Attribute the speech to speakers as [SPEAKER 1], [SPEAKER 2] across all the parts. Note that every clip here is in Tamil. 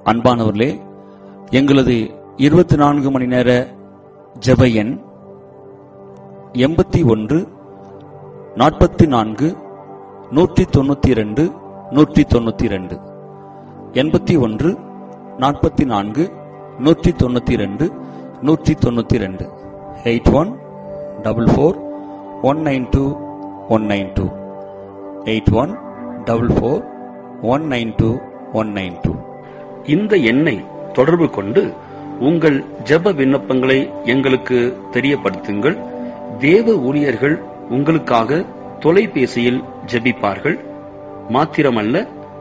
[SPEAKER 1] அன்பானவர்களே எங்களது இருபத்தி நான்கு மணி நேர ஜெப எண் எண்பத்தி ஒன்று நாற்பத்தி நான்கு நூற்றி தொண்ணூத்தி இரண்டு நூற்றி தொண்ணூத்தி இரண்டு எண்பத்தி ஒன்று நாற்பத்தி நான்கு நூற்றி தொண்ணூத்தி இரண்டு நூற்றி தொண்ணூத்தி இரண்டு eight one double four one nine two one nine two eight one double four one nine two one nine two
[SPEAKER 2] இந்த எண்ணை தொடர்பு கொண்டு உங்கள் ஜெப விண்ணப்பங்களை எங்களுக்கு தெரியப்படுத்துங்கள் தேவ ஊழியர்கள் உங்களுக்காக தொலைபேசியில் ஜெபிப்பார்கள் மாத்திரமல்ல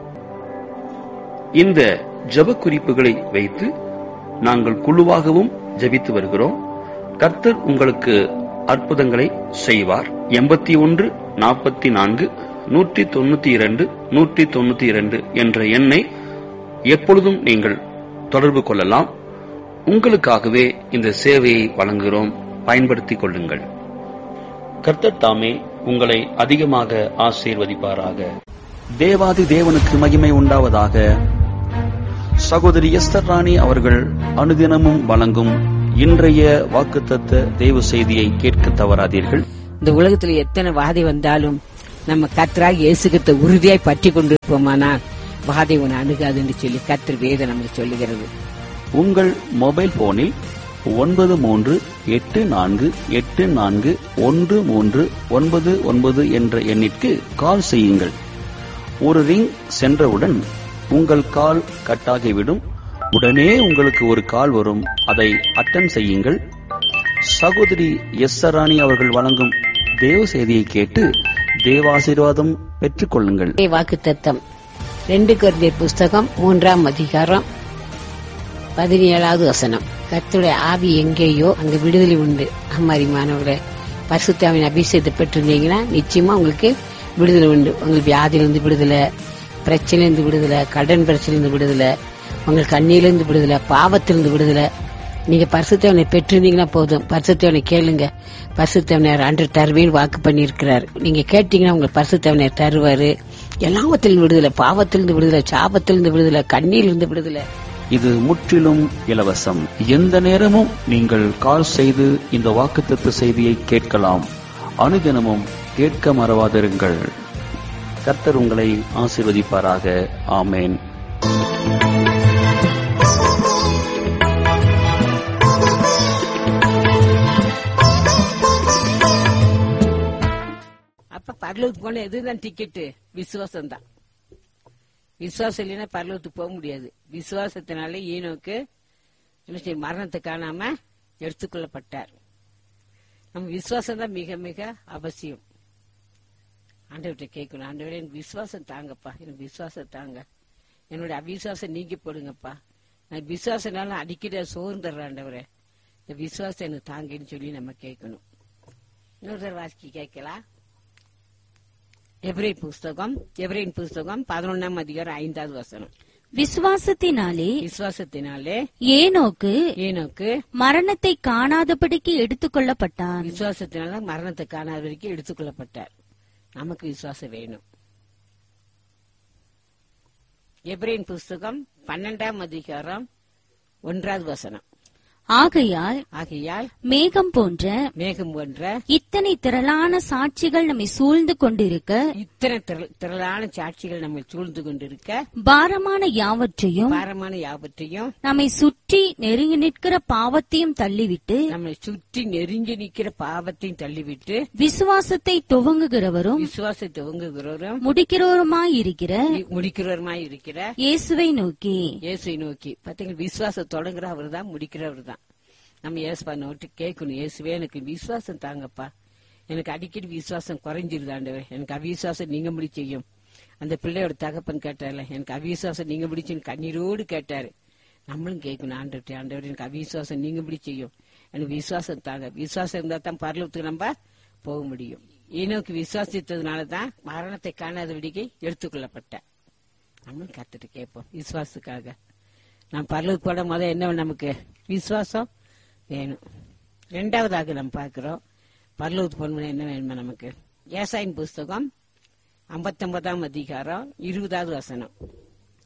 [SPEAKER 2] இந்த ஜெப குறிப்புகளை வைத்து நாங்கள் குழுவாகவும் ஜெபித்து வருகிறோம் கர்த்தர் உங்களுக்கு அற்புதங்களை செய்வார் எண்பத்தி ஒன்று நாற்பத்தி நான்கு நூற்றி தொண்ணூத்தி இரண்டு நூற்றி தொண்ணூத்தி இரண்டு என்ற எண்ணை எப்பொழுதும் நீங்கள் தொடர்பு கொள்ளலாம் உங்களுக்காகவே இந்த சேவையை வழங்குகிறோம் பயன்படுத்திக் கொள்ளுங்கள் கர்த்தர் தாமே உங்களை அதிகமாக ஆசீர்வதிப்பாராக
[SPEAKER 1] தேவாதி தேவனுக்கு மகிமை உண்டாவதாக சகோதரி எஸ்தர் ராணி அவர்கள் அனுதினமும் வழங்கும் இன்றைய வாக்குத்தத்த தேவ செய்தியை கேட்க தவறாதீர்கள்
[SPEAKER 3] இந்த உலகத்துல எத்தனை வாதை வந்தாலும் நம்ம கத்தராக இயேசுகிட்ட உறுதியாய் பற்றி கொண்டிருப்போமானால் வாதை உன்னை அணுகாதுன்னு சொல்லி கத்தர் வேதம் நமக்கு சொல்லுகிறது
[SPEAKER 1] உங்கள் மொபைல் போனில் ஒன்பது மூன்று எட்டு நான்கு எட்டு நான்கு ஒன்று மூன்று ஒன்பது ஒன்பது என்ற எண்ணிற்கு கால் செய்யுங்கள் ஒரு ரிங் சென்றவுடன் உங்கள் கால் கட்டாகிவிடும் உடனே உங்களுக்கு ஒரு கால் வரும் அதை அட்டன் செய்யுங்கள் சகோதரி எஸ் ராணி அவர்கள் வழங்கும் தேவ செய்தியை கேட்டு தேவாசீர்வாதம் பெற்றுக் கொள்ளுங்கள்
[SPEAKER 3] வாக்கு தத்தம் ரெண்டு குழந்தையர் புஸ்தகம் மூன்றாம் அதிகாரம் பதினேழாவது வசனம் கர்த்தருடைய ஆவி எங்கேயோ அங்க விடுதலை உண்டு அம்மாரி மாணவர்களே பரிசுத்தாவின் அபிஷேகத்தை பெற்றிருந்தீங்கன்னா நிச்சயமா உங்களுக்கு விடுதலை உண்டு உங்களுக்கு வியாதியிலிருந்து விடுதலை பிரச்சனையிலிருந்து விடுதலை கடன் பிரச்சனையிலிருந்து விடுதலை உங்களுக்கு கண்ணியிலிருந்து விடுதலை பாவத்திலிருந்து விடுதலை நீங்க பரிசுத்தவனை பெற்றிருந்தீங்கன்னா போதும் பரிசுத்தவனை கேளுங்க பரிசுத்தவனர் அன்று தருவேன்னு வாக்கு பண்ணியிருக்கிறார் நீங்க கேட்டீங்கன்னா உங்களுக்கு பரிசுத்தவனர் தருவாரு எல்லாவத்திலிருந்து விடுதலை பாவத்திலிருந்து விடுதலை சாபத்திலிருந்து விடுதலை கண்ணியிலிருந்து விடுதலை
[SPEAKER 1] இது முற்றிலும் இலவசம் எந்த நேரமும் நீங்கள் கால் செய்து இந்த வாக்குத்தத்த செய்தியை கேட்கலாம் அனுதினமும் கேட்க மறவாதிருங்கள் கர்த்தர் உங்களை ஆசீர்வதிப்பாராக ஆமேன்
[SPEAKER 3] அப்ப பரலோகத்துக்கு போன எதுதான் டிக்கெட்டு விசுவாசம் தான் விசுவாசம் இல்லைன்னா பரலோகத்துக்கு போக முடியாது விசுவாசத்தினால ஈனோக்கு என்ன செய்ய மரணத்தை காணாம எடுத்துக்கொள்ளப்பட்டார் நம்ம விசுவாசம் தான் மிக மிக அவசியம் ஆண்டவர்கிட்ட கேட்கணும் ஆண்டவரே எனக்கு விசுவாசம் தாங்கப்பா எனக்கு விசுவாசம் தாங்க என்னோட அவிசுவாசம் நீங்கி போடுங்கப்பா நான் விசுவாசனால அடிக்கடி சோர்ந்துடுறேன் ஆண்டவரே இந்த விசுவாசம் எனக்கு தாங்கன்னு சொல்லி நம்ம கேட்கணும் இன்னொரு தடவை வாசிக்க கேட்கலாம் எப்ரேன் புஸ்தகம் எப்ரேன் புஸ்தகம் பதினொன்னாம் அதிகாரம் ஐந்தாவது வசனம்
[SPEAKER 4] விசுவாசத்தினாலே
[SPEAKER 3] விசுவாசத்தினாலே
[SPEAKER 4] ஏனோக்கு
[SPEAKER 3] ஏனோக்கு
[SPEAKER 4] மரணத்தை காணாதபடிக்கு எடுத்துக்கொள்ளப்பட்டான்
[SPEAKER 3] விசுவாசத்தினால மரணத்தை காணாத வரைக்கும் எடுத்துக்கொள்ளப்பட்டார் நமக்கு விசுவாசம் வேணும் எப்ரேன் புஸ்தகம் பன்னெண்டாம் அதிகாரம் ஒன்றாவது வசனம்
[SPEAKER 4] ஆகையால்
[SPEAKER 3] ஆகையால்
[SPEAKER 4] மேகம் போன்ற
[SPEAKER 3] மேகம் போன்ற
[SPEAKER 4] இத்தனை திரளான சாட்சிகள் நம்மை சூழ்ந்து கொண்டிருக்க
[SPEAKER 3] இத்தனை திரள்- திரளான சாட்சிகள் நம்ம சூழ்ந்து கொண்டிருக்க
[SPEAKER 4] பாரமான யாவற்றையும்
[SPEAKER 3] பாரமான யாவற்றையும்
[SPEAKER 4] நம்மை சுற்றி நெருங்கி நிற்கிற பாவத்தையும் தள்ளிவிட்டு
[SPEAKER 3] நம்மை சுற்றி நெருங்கி நிற்கிற பாவத்தையும் தள்ளிவிட்டு
[SPEAKER 4] விசுவாசத்தை துவங்குகிறவரும்
[SPEAKER 3] விசுவாசத்தை உங்குகிறவரும்
[SPEAKER 4] முடிக்கிறவருமாயிருக்கிற
[SPEAKER 3] முடிக்கிறவருமாய் இருக்கிற
[SPEAKER 4] இயேசுவை நோக்கி
[SPEAKER 3] இயேசுவை நோக்கி பாத்தீங்கன்னா விசுவாசம் தொடங்குற அவர் தான் முடிக்கிறவர் தான் நம்ம இயேசுப்பா நோட்டு கேட்கணும் இயேசுவே எனக்கு விசுவாசம் தாங்கப்பா எனக்கு அடிக்கடி விசுவாசம் குறைஞ்சிருது ஆண்டவர் எனக்கு அவிசுவாசம் நீங்க முடி செய்யும் அந்த பிள்ளையோட தகப்பன் கேட்டார்ல எனக்கு அவிசுவாசம் நீங்க முடிச்சுன்னு கண்ணீரோடு கேட்டாரு நம்மளும் கேட்கணும் ஆண்டவர்கிட்ட ஆண்டவர் எனக்கு அவிசுவாசம் நீங்க முடி செய்யும் எனக்கு விசுவாசம் தாங்க விசுவாசம் இருந்தா தான் பரலத்துக்கு நம்ம போக முடியும் ஈனோக்கு விசுவாசித்ததுனால தான் மரணத்தை காணாதபடிக்கு எடுத்துக்கொள்ளப்பட்ட நம்மளும் கத்துட்டு கேட்போம் விசுவாசத்துக்காக நான் பரலூர் போட முத என்ன வேணும் நமக்கு விசுவாசம் வேணும் ரெண்டாவதாக நம்ம பார்க்கிறோம் பரலூர் போன என்ன வேணுமா நமக்கு ஏசாயின் புஸ்தகம் ஐம்பத்தொன்பதாம் அதிகாரம் இருபதாவது வசனம்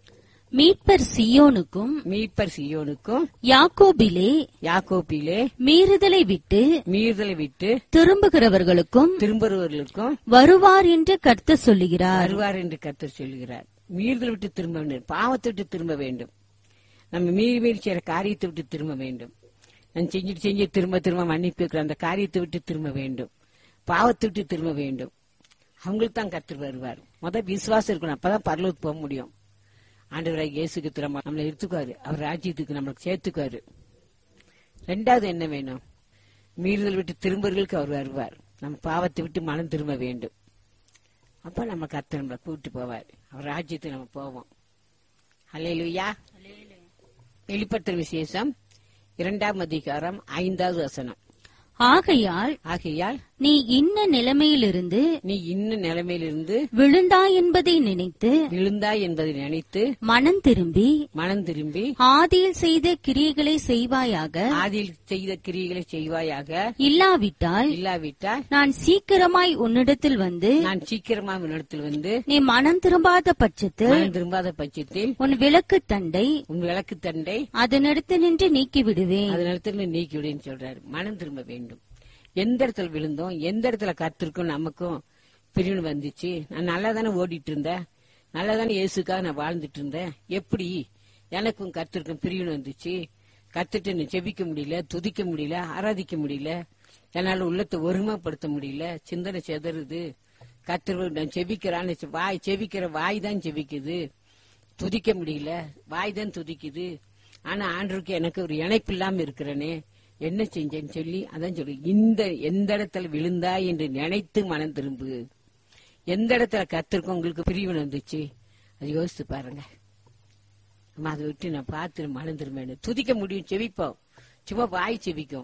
[SPEAKER 4] மீட்பர் சியோனுக்கும்
[SPEAKER 3] மீட்பர் சியோனுக்கும்
[SPEAKER 4] யாக்கோபிலே
[SPEAKER 3] யாக்கோப்பிலே
[SPEAKER 4] மீறுதலை விட்டு
[SPEAKER 3] மீறுதலை விட்டு
[SPEAKER 4] திரும்புகிறவர்களுக்கும்
[SPEAKER 3] திரும்புறவர்களுக்கும்
[SPEAKER 4] வருவார் என்று கர்த்தர் சொல்லுகிறார்
[SPEAKER 3] வருவார் என்று கர்த்தர் சொல்கிறார் மீறுதல் விட்டு திரும்ப வேண்டும் பாவத்தை விட்டு திரும்ப வேண்டும் நம்ம மீறி மீறி செய்யற காரியத்தை விட்டு திரும்ப வேண்டும் நான் செஞ்சுட்டு செஞ்சு திரும்ப திரும்ப மன்னிப்பு இருக்கிற அந்த காரியத்தை விட்டு திரும்ப வேண்டும் பாவத்தை விட்டு திரும்ப வேண்டும் அவங்களுக்கு தான் கர்த்தர் வருவார் முத விசுவாசம் இருக்கணும் அப்பதான் பரலோகத்துக்கு போக முடியும் ஆண்டவராக இயேசுக்கு திரும்ப நம்மளை எடுத்துக்குவாரு அவர் ராஜ்யத்துக்கு நம்மளுக்கு சேர்த்துக்குவாரு ரெண்டாவது என்ன வேணும் மீறுதல் விட்டு திரும்பர்களுக்கு அவர் வருவார் நம்ம பாவத்தை விட்டு மனம் திரும்ப வேண்டும் அப்ப நம்ம கர்த்தர் நம்மளை கூப்பிட்டு போவார் அவர் ராஜ்யத்துக்கு நம்ம போவோம் அல்லேலூயா வெளிப்படுத்தல் விசேஷம் இரண்டாம் அதிகாரம் ஐந்தாவது வசனம்
[SPEAKER 4] ஆகையால்
[SPEAKER 3] ஆகையால்
[SPEAKER 4] நீ இன்ன நிலைமையிலிருந்து
[SPEAKER 3] நீ இன்னும் நிலைமையிலிருந்து
[SPEAKER 4] விழுந்தாய் என்பதை நினைத்து
[SPEAKER 3] விழுந்தாய் என்பதை நினைத்து
[SPEAKER 4] மனம் திரும்பி
[SPEAKER 3] மனம் திரும்பி
[SPEAKER 4] ஆதியில் செய்த கிரியைகளை செய்வாயாக
[SPEAKER 3] ஆதியில் செய்த கிரியைகளை செய்வாயாக
[SPEAKER 4] இல்லாவிட்டால்
[SPEAKER 3] இல்லாவிட்டால்
[SPEAKER 4] நான் சீக்கிரமாய் உன்னிடத்தில் வந்து
[SPEAKER 3] நான் சீக்கிரமா உன்னிடத்தில் வந்து
[SPEAKER 4] நீ மனம் திரும்பாத பட்சத்தில்
[SPEAKER 3] மனம் திரும்பாத பட்சத்தில்
[SPEAKER 4] உன் விளக்கு தண்டை
[SPEAKER 3] உன் விளக்கு தண்டை
[SPEAKER 4] அதனிடத்து நின்று நீக்கி விடுவேன்
[SPEAKER 3] அதனிடத்துல நீக்கி விடுன்னு சொல்றாரு மனம் திரும்ப வேண்டும் எந்த இடத்துல விழுந்தோம் எந்த இடத்துல கத்திருக்கும் நமக்கும் பிரிவினை வந்துச்சு நான் நல்லா தானே ஓடிட்டு இருந்தேன் நல்லா தானே இயேசுக்காக நான் வாழ்ந்துட்டு இருந்தேன் எப்படி எனக்கும் கத்திருக்கும் பிரிவினை வந்துச்சு கத்துட்டு நீ ஜெபிக்க முடியல துதிக்க முடியல ஆராதிக்க முடியல என்னால உள்ளத்தை ஒருமைப்படுத்த முடியல சிந்தனை செதறுது கத்திர நான் செபிக்கிறான்னு சொ- வாய் செபிக்கிற வாய் தான் செபிக்குது துதிக்க முடியல வாய் தான் துதிக்குது ஆனா ஆண்டவருக்கு எனக்கு ஒரு இணைப்பு இல்லாம இருக்கிறனே என்ன செஞ்சேன்னு சொல்லி அதான் சொல்லு இந்த எந்த இடத்துல விழுந்தா என்று நினைத்து மனம் திரும்பு எந்த இடத்துல கத்திருக்கோம் உங்களுக்கு பிரிவு வந்துச்சு அது யோசித்து பாருங்க நம்ம அதை விட்டு நான் பார்த்து மனம் திரும்ப துதிக்க முடியும் செவிப்போம் சும்மா வாய் செவிக்கும்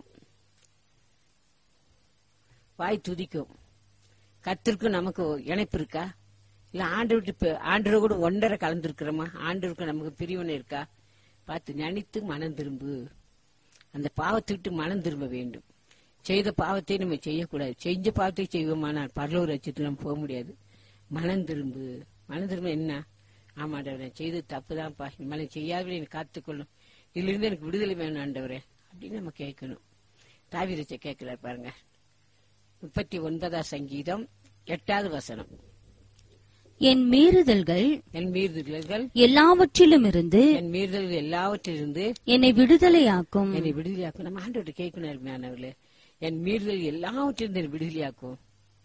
[SPEAKER 3] வாய் துதிக்கும் கத்திற்கும் நமக்கு இணைப்பு இருக்கா இல்ல ஆண்டு விட்டு ஆண்டரை கூட ஒன்றரை கலந்துருக்கிறோமா ஆண்டவருக்கு நமக்கு பிரிவினை இருக்கா பார்த்து நினைத்து மனம் திரும்பு அந்த பாவத்தை விட்டு மனம் திரும்ப வேண்டும் செய்த பாவத்தை நம்ம செய்யக்கூடாது செஞ்ச பாவத்தை செய்வோமானால் பரலூர் வச்சுட்டு நம்ம போக முடியாது மனம் திரும்பு மனம் திரும்ப என்ன ஆமாண்டவர் நான் செய்தது தப்புதான்ப்பா இனிமேல் செய்யாதவரை எனக்கு காத்துக்கொள்ளும் இதுல இருந்து எனக்கு விடுதலை வேணும் ஆண்டவரே அப்படின்னு நம்ம கேட்கணும் தாவிரச்ச கேட்கிறார் பாருங்க முப்பத்தி ஒன்பதாம் சங்கீதம் எட்டாவது வசனம்
[SPEAKER 4] என் மீறுதல்கள்
[SPEAKER 3] என் மீறுதல்கள்
[SPEAKER 4] எல்லாவற்றிலும் இருந்து
[SPEAKER 3] என் மீறுதல்கள் எல்லாவற்றிலிருந்து
[SPEAKER 4] என்னை விடுதலையாக்கும்
[SPEAKER 3] என்னை விடுதலையாக்கும் நம்ம ஆண்டோட கேட்கணும் அருமையானவர்களே என் மீறுதல் எல்லாவற்றிலிருந்து என்னை விடுதலையாக்கும்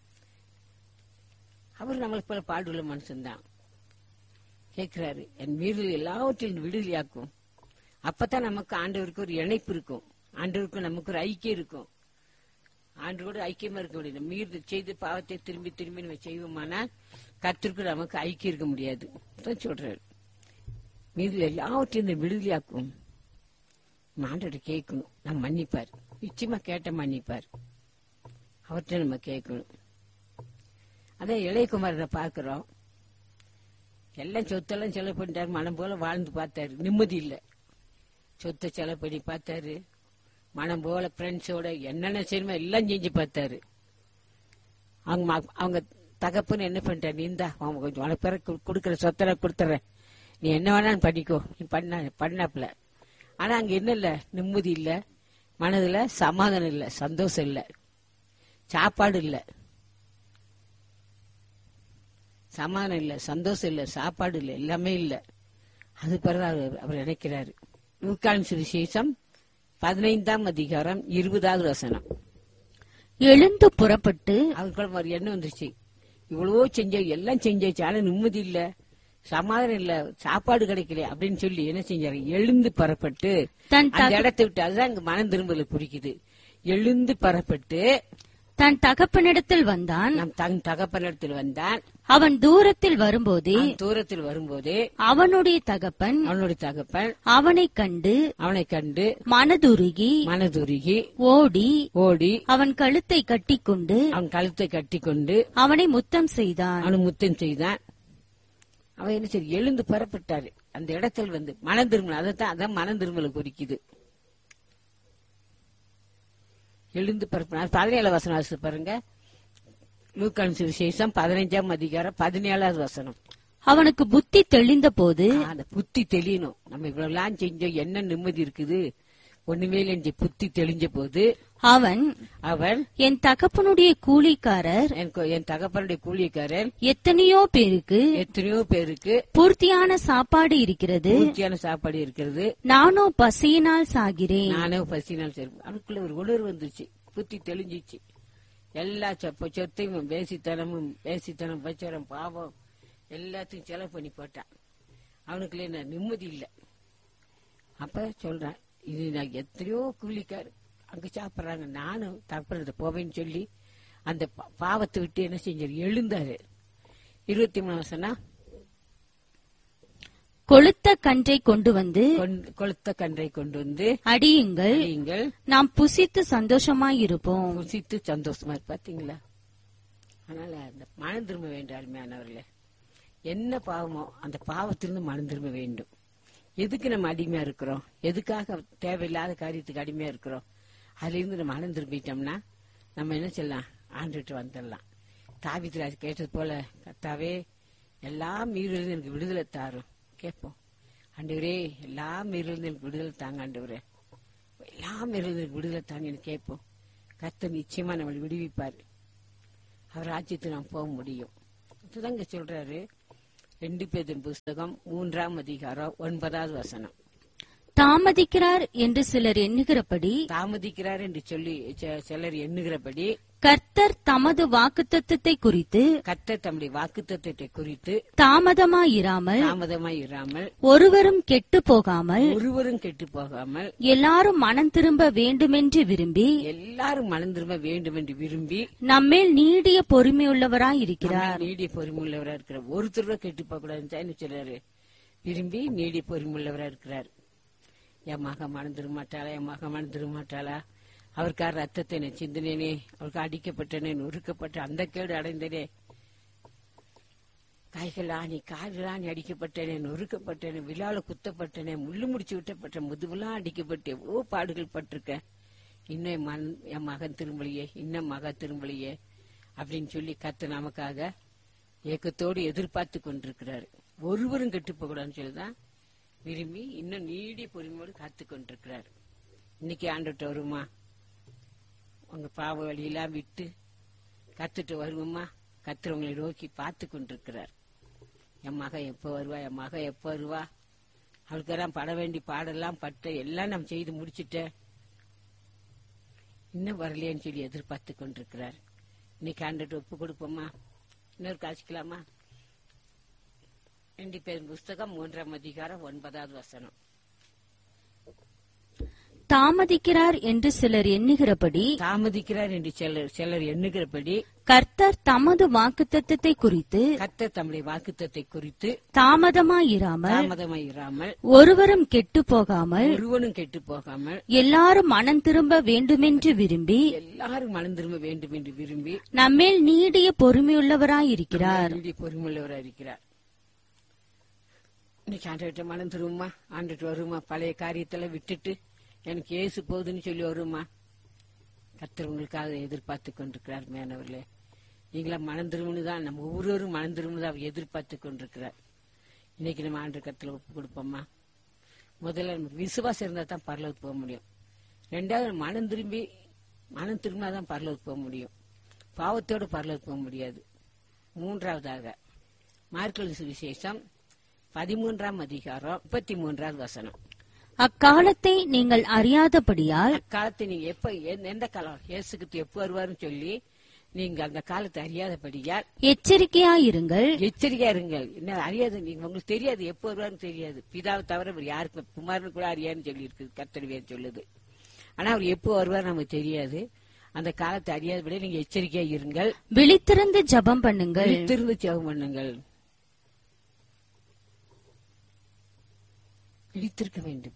[SPEAKER 3] அவர் நம்மளை போல பாடுள்ள மனுஷன்தான் கேட்கிறாரு என் மீறுதல் எல்லாவற்றிலும் விடுதலையாக்கும் அப்பதான் நமக்கு ஆண்டவருக்கு ஒரு இணைப்பு இருக்கும் ஆண்டவருக்கு நமக்கு ஒரு ஐக்கியம் இருக்கும் ஆண்டோடு ஐக்கியமா இருக்க முடியும் மீறுதல் செய்து பாவத்தை திரும்பி திரும்பி நம்ம செய்வோமானா கத்திற்கு நமக்கு ஐக்கியம் இருக்க முடியாது அதான் சொல்றாரு மீறுதல் எல்லாவற்றையும் இந்த விடுதலையாக்கும் நம்ம ஆண்டோட கேட்கணும் நம்ம மன்னிப்பார் நிச்சயமா கேட்ட மன்னிப்பார் அவர்கிட்ட நம்ம கேட்கணும் அதான் இளையகுமாரனை பார்க்கிறோம் எல்லாம் சொத்தெல்லாம் செலவு பண்ணிட்டாரு மனம் போல வாழ்ந்து பார்த்தாரு நிம்மதி இல்ல சொத்தை செலவு பண்ணி பார்த்தாரு மனம் போல ஃப்ரெண்ட்ஸோட என்னென்ன செய்யணுமோ எல்லாம் செஞ்சு பார்த்தாரு அவங்க ம- அவங்க தகப்பன்னு என்ன பண்ணிட்டாரு நீ இந்தா அவங்க கொஞ்சம் உனக்கு பிறகு கொடுக்குற சொத்தெல்லாம் கொடுத்துறேன் நீ என்ன வேணாலும் பண்ணிக்கோ நீ பண்ண பண்ணாப்புல ஆனா அங்க என்ன இல்ல நிம்மதி இல்ல மனதுல சமாதானம் இல்ல சந்தோஷம் இல்ல சாப்பாடு இல்ல சமாதானம் இல்ல சந்தோஷம் இல்ல சாப்பாடு இல்ல எல்லாமே இல்ல அது பிறகு அவர் அவர் நினைக்கிறாரு லூக்கான் சுவிசேஷம் பதினைந்தாம் அதிகாரம் இருபதாவது வசனம்
[SPEAKER 4] எழுந்து புறப்பட்டு
[SPEAKER 3] அவருக்குள்ள ஒரு எண்ணம் வந்துருச்சு இவ்வளவோ செஞ்ச எல்லாம் செஞ்சாச்சு ஆனா நிம்மதி இல்ல சமாதானம் இல்ல சாப்பாடு கிடைக்கல அப்படின்னு சொல்லி என்ன செஞ்சாரு எழுந்து பரப்பட்டு
[SPEAKER 4] தன்
[SPEAKER 3] அந்த
[SPEAKER 4] தக-
[SPEAKER 3] இடத்தை விட்டு அதுதான் இங்க மனம் திரும்பல குறிக்குது எழுந்து பரப்பட்டு
[SPEAKER 4] தன் தகப்பனிடத்தில் வந்தான்
[SPEAKER 3] நம் தன் தகப்பனிடத்தில் வந்தான்
[SPEAKER 4] அவன் தூரத்தில் வரும்போதே
[SPEAKER 3] அவன் தூரத்தில் வரும்போது
[SPEAKER 4] அவனுடைய தகப்பன்
[SPEAKER 3] அவனுடைய தகப்பன்
[SPEAKER 4] அவனைக் கண்டு
[SPEAKER 3] அவனை கண்டு
[SPEAKER 4] மனதுருகி
[SPEAKER 3] மனதுருகி
[SPEAKER 4] ஓடி
[SPEAKER 3] ஓடி
[SPEAKER 4] அவன் கழுத்தை கட்டிக்கொண்டு
[SPEAKER 3] அவன் கழுத்தை கட்டிக்கொண்டு
[SPEAKER 4] அவனை முத்தம் செய்தான்
[SPEAKER 3] அவனு முத்தம் செய்தான் அவன் என்ன சரி எழுந்து புறப்பட்டாரு அந்த இடத்தில் வந்து மனம் திரும்பல அதைத்தான் அதான் மனம் திரும்பல குறிக்குது எழுந்து பரப்பினார் பதினேழு வசனம் வாசித்து பாருங்க லூக்கான் சுவிசேஷம் பதினைஞ்சாம் அதிகாரம் பதினேழாவது வசனம்
[SPEAKER 4] அவனுக்கு புத்தி தெளிந்த போது
[SPEAKER 3] அந்த புத்தி தெளியணும் நம்ம இவ்வளவுலாம் செஞ்சோம் என்ன நிம்மதி இருக்குது ஒண்ணுமே இல்லைன்னு புத்தி தெளிஞ்ச போது
[SPEAKER 4] அவன்
[SPEAKER 3] அவன்
[SPEAKER 4] என் தகப்பனுடைய கூலிக்காரர்
[SPEAKER 3] என் கொ- என் தகப்பனுடைய கூலிக்காரன்
[SPEAKER 4] எத்தனையோ பேருக்கு
[SPEAKER 3] எத்தனையோ பேருக்கு
[SPEAKER 4] பூர்த்தியான சாப்பாடு இருக்கிறது
[SPEAKER 3] பூர்த்தியான சாப்பாடு இருக்கிறது
[SPEAKER 4] நானோ பசியினால் சாகிறேன்
[SPEAKER 3] நானே பசினால் சரி அவனுக்குள்ள ஒரு உணர்வு வந்துருச்சு புத்தி தெளிஞ்சிச்சு எல்லா சொப்ப சொத்தையும் பேசித்தனமும் பேசித்தனம் பச்சரம் பாவம் எல்லாத்தையும் செலவு பண்ணி போட்டான் அவனுக்குள்ள என்ன நிம்மதி இல்லை அப்ப சொல்றான் இது நான் எத்தனையோ கூலிக்கார் அங்க சாப்பிடுறாங்க நானும் தப்புறது போவேன்னு சொல்லி அந்த பா- பாவத்தை விட்டு என்ன செஞ்சாரு எழுந்தாரு இருபத்தி மூணு வருஷம்னா
[SPEAKER 4] கொளுத்த கன்றை கொண்டு வந்து
[SPEAKER 3] கொண்டு- கொளுத்த கன்றை கொண்டு வந்து
[SPEAKER 4] அடியுங்கள்
[SPEAKER 3] நீங்கள்
[SPEAKER 4] நாம் புசித்து சந்தோஷமாயிருப்போம்
[SPEAKER 3] ருசித்து சந்தோஷமா இருக்கு பாத்தீங்களா அதனால அந்த மனம் திரும்ப வேண்டும் அருமையானவர்களே என்ன பாவமோ அந்த பாவத்திலிருந்து மனம் திரும்ப வேண்டும் எதுக்கு நம்ம அடிமையா இருக்கிறோம் எதுக்காக தேவையில்லாத காரியத்துக்கு அடிமையா இருக்கிறோம் அதுல இருந்து நம்ம மனம் திரும்பிட்டோம்னா நம்ம என்ன செய்யலாம் ஆண்டுட்டு வந்துடலாம் தாவித்ராஜ் கேட்டது போல கத்தாவே எல்லா மீறிலிருந்து எனக்கு விடுதலை தாரும் கேட்போம் ஆண்டவரே எல்லா மீறிலிருந்து எனக்கு விடுதலை தாங்க ஆண்டவரே எல்லாம் இருந்து விடுதலை தாங்கன்னு கேட்போம் கர்த்தர் நிச்சயமா நம்மளை விடுவிப்பார் அவர் ராஜ்யத்துக்கு நாம் போக முடியும் அதுதாங்க சொல்றாரு ரெண்டு பேரின் புஸ்தகம் மூன்றாம் அதிகாரம் ஒன்பதாவது வசனம்
[SPEAKER 4] தாமதிக்கிறார் என்று சிலர் எண்ணுகிறபடி
[SPEAKER 3] தாமதிக்கிறார் என்று சொல்லி செ- சிலர் எண்ணுகிறபடி
[SPEAKER 4] கர்த்தர் தமது வாக்குத்தத்தத்தை குறித்து
[SPEAKER 3] கர்த்தர் தம்முடைய வாக்குத்தத்தத்தை குறித்து
[SPEAKER 4] தாமதமாயிராமல்
[SPEAKER 3] தாமதமாய் இராமல்
[SPEAKER 4] ஒருவரும் கெட்டு போகாமல்
[SPEAKER 3] ஒருவரும் கெட்டு போகாமல்
[SPEAKER 4] எல்லாரும் மனம் திரும்ப வேண்டுமென்று விரும்பி
[SPEAKER 3] எல்லாரும் மனம் திரும்ப வேண்டும் என்று விரும்பி
[SPEAKER 4] நம்மேல் நீடிய பொறுமையுள்ளவராய் இருக்கிறார்
[SPEAKER 3] நம்ம நீடிய பொறுமுள்ளவரா இருக்கிறார் ஒருத்தர் கெட்டு போக கூடாதுன்னு சொல்றாரு விரும்பி நீடிய பொறுமுள்ளவரா இருக்கிறார் என் மக மனம் திரும்ப மாட்டாளா என் மக மனம் திரும்ப மாட்டாளா அவருக்காக ரத்தத்தை நான் சிந்தினேனே அவருக்கு அடிக்கப்பட்டனே நொறுக்கப்பட்ட அந்த கேடு அடைந்தனே கைகள் ஆணி கால்கள் ஆணி அடிக்கப்பட்டனே நொறுக்கப்பட்டனே விழால குத்தப்பட்டனே முள்ளு முடிச்சு விட்டப்பட்ட முதுகுலாம் அடிக்கப்பட்டு எவ்வளவு பாடுகள் பட்டிருக்கேன் இன்னும் என் மகன் என் மகன் திரும்பலையே இன்னும் மக திரும்பலையே அப்படின்னு சொல்லி கத்து நமக்காக ஏக்கத்தோடு எதிர்பார்த்து கொண்டிருக்கிறாரு ஒருவரும் கெட்டு போகக்கூடாதுன்னு சொல்லிதான் விரும்பி இன்னும் நீடி பொறுமையோடு காத்து கொண்டிருக்கிறார் இன்னைக்கு ஆண்டுட்டு வருமா உங்க பாவ வழியெல்லாம் விட்டு கத்துட்டு வருவோமா கத்துறவங்களை நோக்கி பார்த்து கொண்டிருக்கிறார் என் மகன் எப்போ வருவா என் மகன் எப்போ வருவா அவளுக்கெல்லாம் பட வேண்டி பாடெல்லாம் பட்ட எல்லாம் நான் செய்து முடிச்சிட்டேன் இன்னும் வரலையேன்னு சொல்லி எதிர்பார்த்து கொண்டிருக்கிறார் இன்னைக்கு ஆண்டுட்டு ஒப்பு கொடுப்போமா இன்னொரு காய்ச்சிக்கலாமா ரெண்டு பேரும் புஸ்தகம் மூன்றாம் அதிகாரம் ஒன்பதாவது வசனம்
[SPEAKER 4] தாமதிக்கிறார் என்று சிலர் எண்ணுகிறபடி
[SPEAKER 3] தாமதிக்கிறார் என்று சிலர் சிலர் எண்ணுகிறபடி
[SPEAKER 4] கர்த்தர் தமது வாக்குத்தத்தத்தை குறித்து
[SPEAKER 3] கர்த்தர் தம்முடைய வாக்குத்தத்தை குறித்து
[SPEAKER 4] தாமதமாயிராமல்
[SPEAKER 3] தாமதமாய் இராமல்
[SPEAKER 4] ஒருவரும் கெட்டு போகாமல்
[SPEAKER 3] ஒருவனும் கெட்டு போகாமல்
[SPEAKER 4] எல்லாரும் மனம் திரும்ப வேண்டுமென்று விரும்பி
[SPEAKER 3] எல்லாரும் மனம் திரும்ப வேண்டும் என்று விரும்பி
[SPEAKER 4] நம்மேல் நீடிய பொறுமையுள்ளவராய் இருக்கிறார்
[SPEAKER 3] நீடிய பொறுமையுள்ளவராக இருக்கிறார் இன்னைக்கு ஆண்டுகிட்ட மனம் திரும்புமா ஆண்டுட்டு வருமா பழைய காரியத்தெல்லாம் விட்டுட்டு எனக்கு ஏசு போகுதுன்னு சொல்லி வருமா கர்த்தர் உங்களுக்காக எதிர்பார்த்து கொண்டிருக்கிறார் மேனவர்களே நீங்களா மனம் திரும்புன்னு தான் நம்ம ஒவ்வொருவரும் மனம் திரும்புன்னு தான் அவர் எதிர்பார்த்து கொண்டிருக்கிறார் இன்னைக்கு நம்ம ஆண்டு கருத்துல ஒப்பு கொடுப்போமா முதல்ல நமக்கு விசுவாசம் இருந்தா தான் பரலோகத்துக்கு போக முடியும் ரெண்டாவது மனம் திரும்பி மனம் திரும்பினாதான் பரலோகத்துக்கு போக முடியும் பாவத்தோடு பரலோகத்துக்கு போக முடியாது மூன்றாவதாக மார்க்கல் சுவிசேஷம் பதிமூன்றாம் அதிகாரம் முப்பத்தி மூன்றாவது வசனம்
[SPEAKER 4] அக்காலத்தை நீங்கள் அறியாதபடியால்
[SPEAKER 3] அக்காலத்தை நீங்க எப்ப எந்த- எந்த காலம் இயேசுக்கு எப்ப வருவாருன்னு சொல்லி நீங்க அந்த காலத்தை அறியாதபடியால்
[SPEAKER 4] எச்சரிக்கையாயிருங்கள்
[SPEAKER 3] எச்சரிக்கையா இருங்கள் என்ன அறியாது நீங்க உங்களுக்கு தெரியாது எப்ப வருவாருன்னு தெரியாது பிதாவை தவிர இவர் யாருக்கு குமாரனு கூட அறியாதுன்னு சொல்லி இருக்குது கத்தடிவேன்னு சொல்லுது ஆனா அவர் எப்போ வருவார் நமக்கு தெரியாது அந்த காலத்தை அறியாதபடி நீங்க எச்சரிக்கையா இருங்கள்
[SPEAKER 4] விழித்திருந்து ஜெபம் பண்ணுங்கள்
[SPEAKER 3] விழித்திருந்து ஜெபம் பண்ணுங்கள் விழித்திருக்க வேண்டும்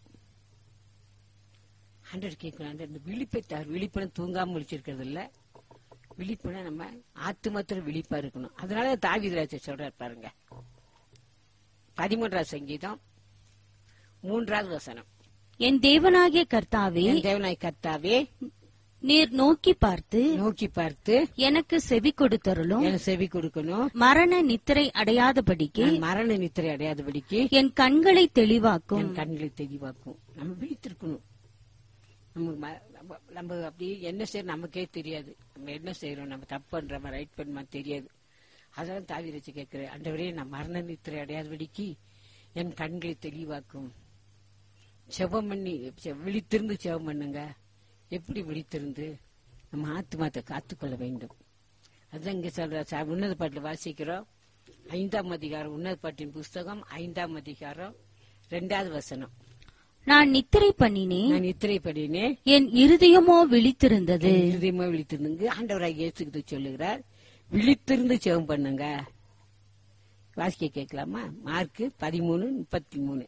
[SPEAKER 3] ஆண்டவர் கேட்கணும் ஆண்டவர், இந்த விழிப்பை தவிர விழிப்புடன் தூங்காம முடிச்சிருக்கிறது இல்ல விழிப்புனா நம்ம ஆத்துமத்துல விழிப்பா இருக்கணும் அதனால தாவிதராஜ சொல்றாரு பாருங்க பதிமூன்றாவது சங்கீதம் மூன்றாவது வசனம்
[SPEAKER 4] என் தேவனாகிய கர்த்தாவே
[SPEAKER 3] என் தேவனாய் கர்த்தாவே
[SPEAKER 4] நீர் நோக்கி பார்த்து
[SPEAKER 3] நோக்கி பார்த்து
[SPEAKER 4] எனக்கு செவி கொடுத்தருளும்
[SPEAKER 3] என் செவி கொடுக்கணும்
[SPEAKER 4] மரண நித்திரை அடையாதபடிக்கு
[SPEAKER 3] நான் மரண நித்திரை அடையாதபடிக்கு
[SPEAKER 4] என் கண்களை தெளிவாக்கும்
[SPEAKER 3] என் கண்களை தெளிவாக்கும் நம்ம விழித்திருக்கணும் நம்ம ம- நம்ம- நம்ம அப்படி என்ன செய்யணும் நமக்கே தெரியாது நம்ம என்ன செய்யறோம் நம்ம தப்பு பண்றோமா ரைட் பண்ணுமா தெரியாது அதெல்லாம் தாவி வச்சு கேட்கிறேன் அண்டவரே நான் மரண நித்திரை அடையாதபடிக்கு என் கண்களை தெளிவாக்கும் செவம் பண்ணி செ- விழித்திருந்து செவம் பண்ணுங்க எப்படி விழித்திருந்து நம்ம ஆத்மாத்தை காத்துக்கொள்ள வேண்டும் அதுதான் இங்க சொல்ற ச- உன்னத பாட்டில் வாசிக்கிறோம் ஐந்தாம் அதிகாரம் உன்னத பாட்டின் புஸ்தகம் ஐந்தாம் அதிகாரம் ரெண்டாவது வசனம்
[SPEAKER 4] நான் நித்திரை பண்ணினேன்
[SPEAKER 3] நான் நித்திரை பண்ணினேன்
[SPEAKER 4] என் இருதயமோ விழித்திருந்தது
[SPEAKER 3] இருதயமா விழித்திருந்து ஆண்டவராக இயேசுகிட்டு சொல்லுகிறார் விழித்திருந்து செவம் பண்ணுங்க வாசிக்க கேட்கலாமா மார்க் பதிமூணு முப்பத்தி மூணு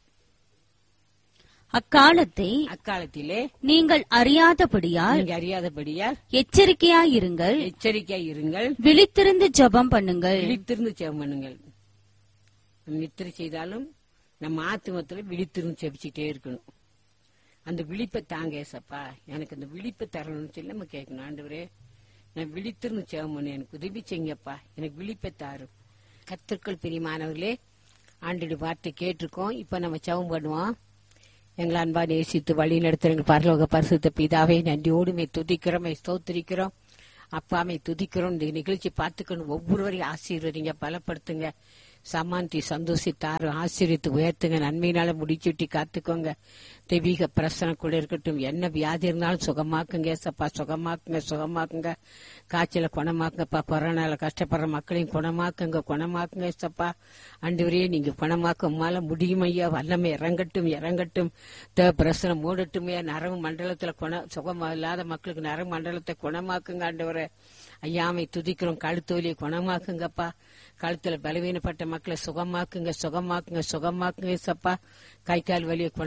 [SPEAKER 4] அக்காலத்தை
[SPEAKER 3] அக்காலத்திலே
[SPEAKER 4] நீங்கள் அறியாதபடியால்
[SPEAKER 3] நீங்க அறியாதபடியால்
[SPEAKER 4] எச்சரிக்கையாயிருங்கள்
[SPEAKER 3] எச்சரிக்கையா இருங்கள்
[SPEAKER 4] விழித்திருந்து ஜெபம் பண்ணுங்கள்
[SPEAKER 3] விழித்திருந்து செவம் பண்ணுங்கள் நம்ம நித்திரை செய்தாலும் நம்ம ஆத்துமத்துல விழித்திருந்து செபிச்சுட்டே இருக்கணும் அந்த விழிப்பை தாங்க ஏசப்பா எனக்கு அந்த விழிப்பை தரணும்னு சொல்லி நம்ம கேட்கணும் ஆண்டவரே நான் விழித்திருந்து செவம் பண்ணு எனக்கு உதவி செய்யுங்கப்பா எனக்கு விழிப்பை தாரும் கத்திற்குள் பிரியமானவர்களே ஆண்டுடைய வார்த்தை கேட்டிருக்கோம் இப்ப நம்ம செவம் பண்ணுவோம் எங்களை அன்பா நேசித்து வழி நடத்துற எங்கள் பரலோக பரிசுத்த பிதாவை நன்றியோடுமே துதிக்கிறோம் ஸ்தோத்திரிக்கிறோம் அப்பாமை துதிக்கிறோம் இந்த நிகழ்ச்சி பார்த்துக்கணும் ஒவ்வொருவரையும் ஆசீர்வதிங்க பலப்படுத்துங்க சமாந்தி சந்தோஷித்தாரு ஆசீர்வித்து உயர்த்துங்க நன்மையினால முடிச்சுட்டி காத்துக்கோங்க தெய்வீக பிரசனம் கூட இருக்கட்டும் என்ன வியாதி இருந்தாலும் சுகமாக்குங்க ஏசப்பா சுகமாக்குங்க சுகமாக்குங்க காய்ச்சல குணமாக்குங்கப்பா கொரோனால கஷ்டப்படுற மக்களையும் குணமாக்குங்க குணமாக்குங்க ஏசப்பா அண்டுவரையே நீங்க குணமாக்க உமால முடியும் ஐயா வல்லமை இறங்கட்டும் இறங்கட்டும் தேவ பிரசனம் மூடட்டுமே நரவு மண்டலத்துல குண சுகம் இல்லாத மக்களுக்கு நரவு மண்டலத்தை குணமாக்குங்க ஆண்டவரே ஐயாமை துதிக்கிறோம் கழுத்து வலியை குணமாக்குங்கப்பா கழுத்துல பலவீனப்பட்ட மக்களை சுகமாக்குங்க சுகமாக்குங்க சுகமாக்குங்க ஏசப்பா கை கால் வலியை குண